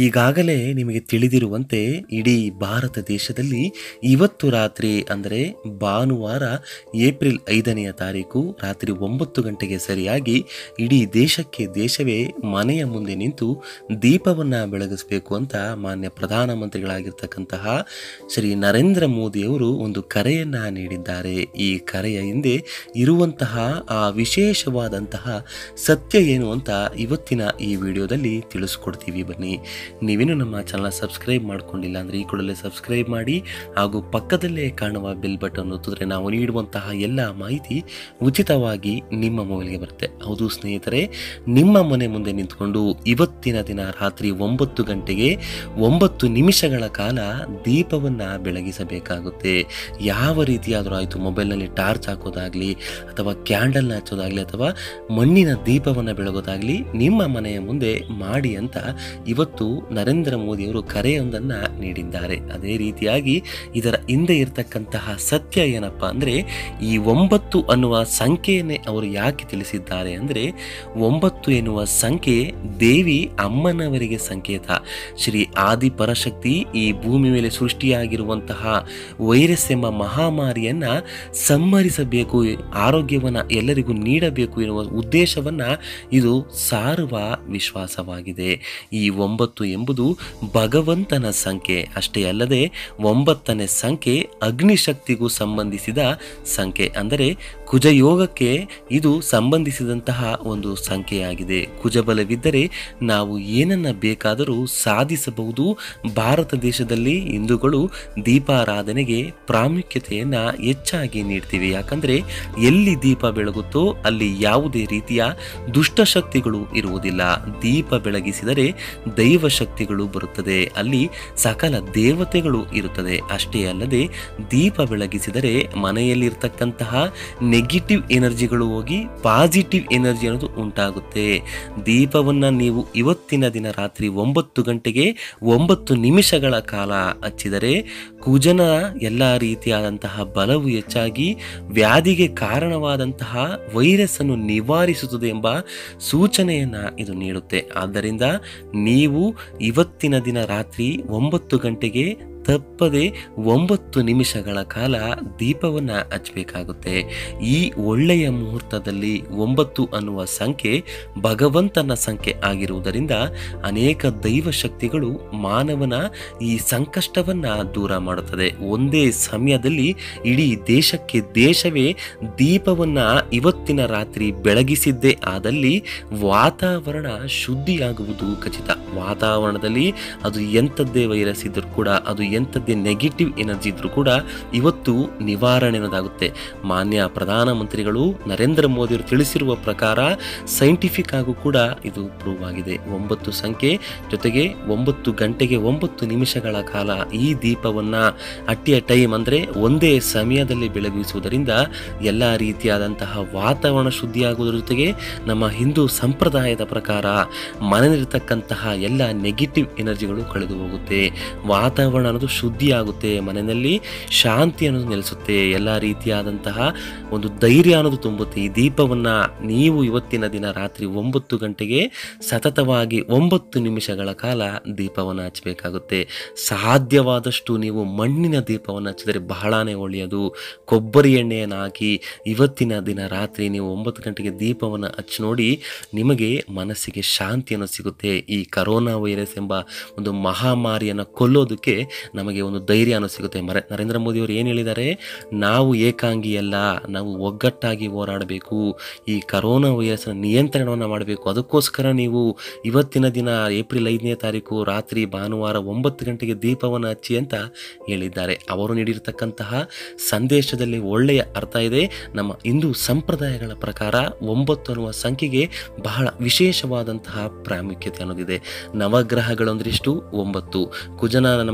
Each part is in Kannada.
ಈಗಾಗಲೇ ನಿಮಗೆ ತಿಳಿದಿರುವಂತೆ ಇಡೀ ಭಾರತ ದೇಶದಲ್ಲಿ ಇವತ್ತು ರಾತ್ರಿ ಅಂದರೆ ಭಾನುವಾರ ಏಪ್ರಿಲ್ ಐದನೆಯ ತಾರೀಕು ರಾತ್ರಿ ಒಂಬತ್ತು ಗಂಟೆಗೆ ಸರಿಯಾಗಿ ಇಡೀ ದೇಶಕ್ಕೆ ದೇಶವೇ ಮನೆಯ ಮುಂದೆ ನಿಂತು ದೀಪವನ್ನು ಬೆಳಗಿಸಬೇಕು ಅಂತ ಮಾನ್ಯ ಪ್ರಧಾನಮಂತ್ರಿಗಳಾಗಿರ್ತಕ್ಕಂತಹ ಶ್ರೀ ನರೇಂದ್ರ ಮೋದಿಯವರು ಒಂದು ಕರೆಯನ್ನು ನೀಡಿದ್ದಾರೆ ಈ ಕರೆಯ ಹಿಂದೆ ಇರುವಂತಹ ಆ ವಿಶೇಷವಾದಂತಹ ಸತ್ಯ ಏನು ಅಂತ ಇವತ್ತಿನ ಈ ವಿಡಿಯೋದಲ್ಲಿ ತಿಳಿಸ್ಕೊಡ್ತೀವಿ ಬನ್ನಿ ನೀವೇನು ನಮ್ಮ ಚಾನಲ್ ಸಬ್ಸ್ಕ್ರೈಬ್ ಮಾಡ್ಕೊಂಡಿಲ್ಲ ಅಂದರೆ ಈ ಕೂಡಲೇ ಸಬ್ಸ್ಕ್ರೈಬ್ ಮಾಡಿ ಹಾಗೂ ಪಕ್ಕದಲ್ಲೇ ಕಾಣುವ ಬೆಲ್ ಬಟನ್ ಒತ್ತಿದ್ರೆ ನಾವು ನೀಡುವಂತಹ ಎಲ್ಲ ಮಾಹಿತಿ ಉಚಿತವಾಗಿ ನಿಮ್ಮ ಮೊಬೈಲ್ಗೆ ಬರುತ್ತೆ ಹೌದು ಸ್ನೇಹಿತರೆ ನಿಮ್ಮ ಮನೆ ಮುಂದೆ ನಿಂತ್ಕೊಂಡು ಇವತ್ತಿನ ದಿನ ರಾತ್ರಿ ಒಂಬತ್ತು ಗಂಟೆಗೆ ಒಂಬತ್ತು ನಿಮಿಷಗಳ ಕಾಲ ದೀಪವನ್ನು ಬೆಳಗಿಸಬೇಕಾಗುತ್ತೆ ಯಾವ ರೀತಿಯಾದರೂ ಆಯಿತು ಮೊಬೈಲ್ನಲ್ಲಿ ಟಾರ್ಚ್ ಹಾಕೋದಾಗಲಿ ಅಥವಾ ಕ್ಯಾಂಡಲ್ನ ಹಚ್ಚೋದಾಗಲಿ ಅಥವಾ ಮಣ್ಣಿನ ದೀಪವನ್ನು ಬೆಳಗೋದಾಗಲಿ ನಿಮ್ಮ ಮನೆಯ ಮುಂದೆ ಮಾಡಿ ಅಂತ ಇವತ್ತು ನರೇಂದ್ರ ಮೋದಿಯವರು ಕರೆಯೊಂದನ್ನು ನೀಡಿದ್ದಾರೆ ಅದೇ ರೀತಿಯಾಗಿ ಇದರ ಹಿಂದೆ ಇರತಕ್ಕಂತಹ ಸತ್ಯ ಏನಪ್ಪ ಅಂದರೆ ಈ ಒಂಬತ್ತು ಅನ್ನುವ ಸಂಖ್ಯೆಯನ್ನೇ ಅವರು ಯಾಕೆ ತಿಳಿಸಿದ್ದಾರೆ ಅಂದರೆ ಒಂಬತ್ತು ಎನ್ನುವ ಸಂಖ್ಯೆ ದೇವಿ ಅಮ್ಮನವರಿಗೆ ಸಂಕೇತ ಶ್ರೀ ಆದಿ ಪರಶಕ್ತಿ ಈ ಭೂಮಿ ಮೇಲೆ ಸೃಷ್ಟಿಯಾಗಿರುವಂತಹ ವೈರಸ್ ಎಂಬ ಮಹಾಮಾರಿಯನ್ನ ಸಂಹರಿಸಬೇಕು ಆರೋಗ್ಯವನ್ನ ಎಲ್ಲರಿಗೂ ನೀಡಬೇಕು ಎನ್ನುವ ಉದ್ದೇಶವನ್ನ ಇದು ಸಾರುವ ವಿಶ್ವಾಸವಾಗಿದೆ ಈ ಒಂಬತ್ತು ಎಂಬುದು ಭಗವಂತನ ಸಂಖ್ಯೆ ಅಷ್ಟೇ ಅಲ್ಲದೆ ಒಂಬತ್ತನೇ ಸಂಖ್ಯೆ ಅಗ್ನಿಶಕ್ತಿಗೂ ಸಂಬಂಧಿಸಿದ ಸಂಖ್ಯೆ ಅಂದರೆ ಕುಜಯೋಗಕ್ಕೆ ಇದು ಸಂಬಂಧಿಸಿದಂತಹ ಒಂದು ಸಂಖ್ಯೆಯಾಗಿದೆ ಕುಜಬಲವಿದ್ದರೆ ನಾವು ಏನನ್ನ ಬೇಕಾದರೂ ಸಾಧಿಸಬಹುದು ಭಾರತ ದೇಶದಲ್ಲಿ ಹಿಂದೂಗಳು ದೀಪಾರಾಧನೆಗೆ ಪ್ರಾಮುಖ್ಯತೆಯನ್ನ ಹೆಚ್ಚಾಗಿ ನೀಡ್ತೀವಿ ಯಾಕಂದ್ರೆ ಎಲ್ಲಿ ದೀಪ ಬೆಳಗುತ್ತೋ ಅಲ್ಲಿ ಯಾವುದೇ ರೀತಿಯ ದುಷ್ಟಶಕ್ತಿಗಳು ಇರುವುದಿಲ್ಲ ದೀಪ ಬೆಳಗಿಸಿದರೆ ದೈವ ಶಕ್ತಿಗಳು ಬರುತ್ತದೆ ಅಲ್ಲಿ ಸಕಲ ದೇವತೆಗಳು ಇರುತ್ತದೆ ಅಷ್ಟೇ ಅಲ್ಲದೆ ದೀಪ ಬೆಳಗಿಸಿದರೆ ಮನೆಯಲ್ಲಿರ್ತಕ್ಕಂತಹ ನೆಗೆಟಿವ್ ಎನರ್ಜಿಗಳು ಹೋಗಿ ಪಾಸಿಟಿವ್ ಎನರ್ಜಿ ಅನ್ನೋದು ಉಂಟಾಗುತ್ತೆ ದೀಪವನ್ನು ನೀವು ಇವತ್ತಿನ ದಿನ ರಾತ್ರಿ ಒಂಬತ್ತು ಗಂಟೆಗೆ ಒಂಬತ್ತು ನಿಮಿಷಗಳ ಕಾಲ ಹಚ್ಚಿದರೆ ಕುಜನ ಎಲ್ಲ ರೀತಿಯಾದಂತಹ ಬಲವು ಹೆಚ್ಚಾಗಿ ವ್ಯಾಧಿಗೆ ಕಾರಣವಾದಂತಹ ವೈರಸ್ ಅನ್ನು ನಿವಾರಿಸುತ್ತದೆ ಎಂಬ ಸೂಚನೆಯನ್ನ ಇದು ನೀಡುತ್ತೆ ಆದ್ದರಿಂದ ನೀವು ಇವತ್ತಿನ ದಿನ ರಾತ್ರಿ ಒಂಬತ್ತು ಗಂಟೆಗೆ ತಪ್ಪದೆ ಒಂಬತ್ತು ನಿಮಿಷಗಳ ಕಾಲ ದೀಪವನ್ನು ಹಚ್ಚಬೇಕಾಗುತ್ತೆ ಈ ಒಳ್ಳೆಯ ಮುಹೂರ್ತದಲ್ಲಿ ಒಂಬತ್ತು ಅನ್ನುವ ಸಂಖ್ಯೆ ಭಗವಂತನ ಸಂಖ್ಯೆ ಆಗಿರುವುದರಿಂದ ಅನೇಕ ದೈವ ಶಕ್ತಿಗಳು ಮಾನವನ ಈ ಸಂಕಷ್ಟವನ್ನ ದೂರ ಮಾಡುತ್ತದೆ ಒಂದೇ ಸಮಯದಲ್ಲಿ ಇಡೀ ದೇಶಕ್ಕೆ ದೇಶವೇ ದೀಪವನ್ನ ಇವತ್ತಿನ ರಾತ್ರಿ ಬೆಳಗಿಸಿದ್ದೇ ಆದಲ್ಲಿ ವಾತಾವರಣ ಶುದ್ಧಿಯಾಗುವುದು ಖಚಿತ ವಾತಾವರಣದಲ್ಲಿ ಅದು ಎಂಥದ್ದೇ ವೈರಸ್ ಇದ್ರೂ ಕೂಡ ಅದು ಎಂಥದ್ದೇ ನೆಗೆಟಿವ್ ಎನರ್ಜಿ ಇದ್ರೂ ಕೂಡ ಇವತ್ತು ನಿವಾರಣೆ ಅನ್ನೋದಾಗುತ್ತೆ ಮಾನ್ಯ ಪ್ರಧಾನಮಂತ್ರಿಗಳು ನರೇಂದ್ರ ಮೋದಿ ಅವರು ತಿಳಿಸಿರುವ ಪ್ರಕಾರ ಸೈಂಟಿಫಿಕ್ ಆಗೂ ಕೂಡ ಇದು ಪ್ರೂವ್ ಆಗಿದೆ ಒಂಬತ್ತು ಸಂಖ್ಯೆ ಜೊತೆಗೆ ಒಂಬತ್ತು ಗಂಟೆಗೆ ಒಂಬತ್ತು ನಿಮಿಷಗಳ ಕಾಲ ಈ ದೀಪವನ್ನ ಅಟ್ಟಿಯ ಟೈಮ್ ಅಂದ್ರೆ ಒಂದೇ ಸಮಯದಲ್ಲಿ ಬೆಳಗಿಸುವುದರಿಂದ ಎಲ್ಲ ರೀತಿಯಾದಂತಹ ವಾತಾವರಣ ಶುದ್ಧಿಯಾಗುವುದರ ಜೊತೆಗೆ ನಮ್ಮ ಹಿಂದೂ ಸಂಪ್ರದಾಯದ ಪ್ರಕಾರ ಮನೆಯಲ್ಲಿರ್ತಕ್ಕಂತಹ ಎಲ್ಲ ನೆಗೆಟಿವ್ ಎನರ್ಜಿಗಳು ಕಳೆದು ಹೋಗುತ್ತೆ ವಾತಾವರಣ ಅನ್ನೋದು ಶುದ್ಧಿಯಾಗುತ್ತೆ ಮನೆಯಲ್ಲಿ ಶಾಂತಿ ಅನ್ನೋದು ನೆಲೆಸುತ್ತೆ ಎಲ್ಲ ರೀತಿಯಾದಂತಹ ಒಂದು ಧೈರ್ಯ ಅನ್ನೋದು ತುಂಬುತ್ತೆ ಈ ದೀಪವನ್ನ ನೀವು ಇವತ್ತಿನ ದಿನ ರಾತ್ರಿ ಒಂಬತ್ತು ಗಂಟೆಗೆ ಸತತವಾಗಿ ಒಂಬತ್ತು ನಿಮಿಷಗಳ ಕಾಲ ದೀಪವನ್ನು ಹಚ್ಚಬೇಕಾಗುತ್ತೆ ಸಾಧ್ಯವಾದಷ್ಟು ನೀವು ಮಣ್ಣಿನ ದೀಪವನ್ನು ಹಚ್ಚಿದರೆ ಬಹಳನೇ ಒಳ್ಳೆಯದು ಕೊಬ್ಬರಿ ಎಣ್ಣೆಯನ್ನು ಹಾಕಿ ಇವತ್ತಿನ ದಿನ ರಾತ್ರಿ ನೀವು ಒಂಬತ್ತು ಗಂಟೆಗೆ ದೀಪವನ್ನು ಹಚ್ಚಿ ನೋಡಿ ನಿಮಗೆ ಮನಸ್ಸಿಗೆ ಶಾಂತಿಯನ್ನು ಸಿಗುತ್ತೆ ಈ ಕರೋನಾ ವೈರಸ್ ಎಂಬ ಒಂದು ಮಹಾಮಾರಿಯನ್ನು ಕೊಲ್ಲೋದಕ್ಕೆ ನಮಗೆ ಒಂದು ಧೈರ್ಯ ಸಿಗುತ್ತೆ ಮರ ನರೇಂದ್ರ ಮೋದಿ ಅವರು ಏನು ಹೇಳಿದ್ದಾರೆ ನಾವು ಏಕಾಂಗಿ ಅಲ್ಲ ನಾವು ಒಗ್ಗಟ್ಟಾಗಿ ಹೋರಾಡಬೇಕು ಈ ಕರೋನಾ ವೈರಸ್ನ ನಿಯಂತ್ರಣವನ್ನು ಮಾಡಬೇಕು ಅದಕ್ಕೋಸ್ಕರ ನೀವು ಇವತ್ತಿನ ದಿನ ಏಪ್ರಿಲ್ ಐದನೇ ತಾರೀಕು ರಾತ್ರಿ ಭಾನುವಾರ ಒಂಬತ್ತು ಗಂಟೆಗೆ ದೀಪವನ್ನು ಹಚ್ಚಿ ಅಂತ ಹೇಳಿದ್ದಾರೆ ಅವರು ನೀಡಿರ್ತಕ್ಕಂತಹ ಸಂದೇಶದಲ್ಲಿ ಒಳ್ಳೆಯ ಅರ್ಥ ಇದೆ ನಮ್ಮ ಹಿಂದೂ ಸಂಪ್ರದಾಯಗಳ ಪ್ರಕಾರ ಒಂಬತ್ತು ಅನ್ನುವ ಸಂಖ್ಯೆಗೆ ಬಹಳ ವಿಶೇಷವಾದಂತಹ ಪ್ರಾಮುಖ್ಯತೆ ಅನ್ನೋದಿದೆ ನವಗ್ರಹಗಳಂದ್ರೆಷ್ಟು ಒಂಬತ್ತು ಕುಜನ ನಂಬರ್ ಅಂದ್ರೆ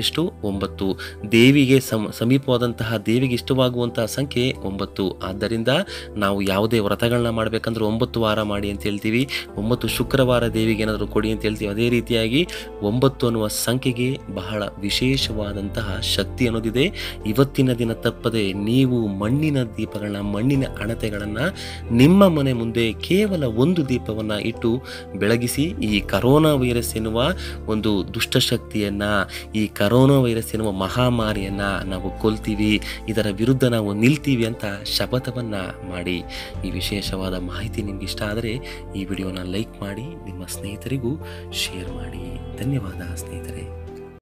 ಎಷ್ಟು ಒಂಬತ್ತು ದೇವಿಗೆ ಸಮ ಸಮೀಪವಾದಂತಹ ದೇವಿಗೆ ಇಷ್ಟವಾಗುವಂತಹ ಸಂಖ್ಯೆ ಒಂಬತ್ತು ಆದ್ದರಿಂದ ನಾವು ಯಾವುದೇ ವ್ರತಗಳನ್ನ ಮಾಡಬೇಕಂದ್ರೆ ಒಂಬತ್ತು ವಾರ ಮಾಡಿ ಅಂತ ಹೇಳ್ತೀವಿ ಒಂಬತ್ತು ಶುಕ್ರವಾರ ದೇವಿಗೆ ಏನಾದರೂ ಕೊಡಿ ಅಂತ ಹೇಳ್ತೀವಿ ಅದೇ ರೀತಿಯಾಗಿ ಒಂಬತ್ತು ಅನ್ನುವ ಸಂಖ್ಯೆಗೆ ಬಹಳ ವಿಶೇಷವಾದಂತಹ ಶಕ್ತಿ ಅನ್ನೋದಿದೆ ಇವತ್ತಿನ ದಿನ ತಪ್ಪದೆ ನೀವು ಮಣ್ಣಿನ ದೀಪಗಳನ್ನ ಮಣ್ಣಿನ ಅಣತೆಗಳನ್ನು ನಿಮ್ಮ ಮನೆ ಮುಂದೆ ಕೇವಲ ಒಂದು ದೀಪವನ್ನು ಇಟ್ಟು ಬೆಳಗಿಸಿ ಈ ಕರೋನಾ ವೈರಸ್ ಎನ್ನುವ ಒಂದು ದುಷ್ಟಶಕ್ತಿಯನ್ನು ಈ ಕರೋನಾ ವೈರಸ್ ಎನ್ನುವ ಮಹಾಮಾರಿಯನ್ನು ನಾವು ಕೊಲ್ತೀವಿ ಇದರ ವಿರುದ್ಧ ನಾವು ನಿಲ್ತೀವಿ ಅಂತ ಶಪಥವನ್ನು ಮಾಡಿ ಈ ವಿಶೇಷವಾದ ಮಾಹಿತಿ ನಿಮ್ಗೆ ಇಷ್ಟ ಆದರೆ ಈ ವಿಡಿಯೋನ ಲೈಕ್ ಮಾಡಿ ನಿಮ್ಮ ಸ್ನೇಹಿತರಿಗೂ ಶೇರ್ ಮಾಡಿ ಧನ್ಯವಾದ ಸ್ನೇಹಿತರೆ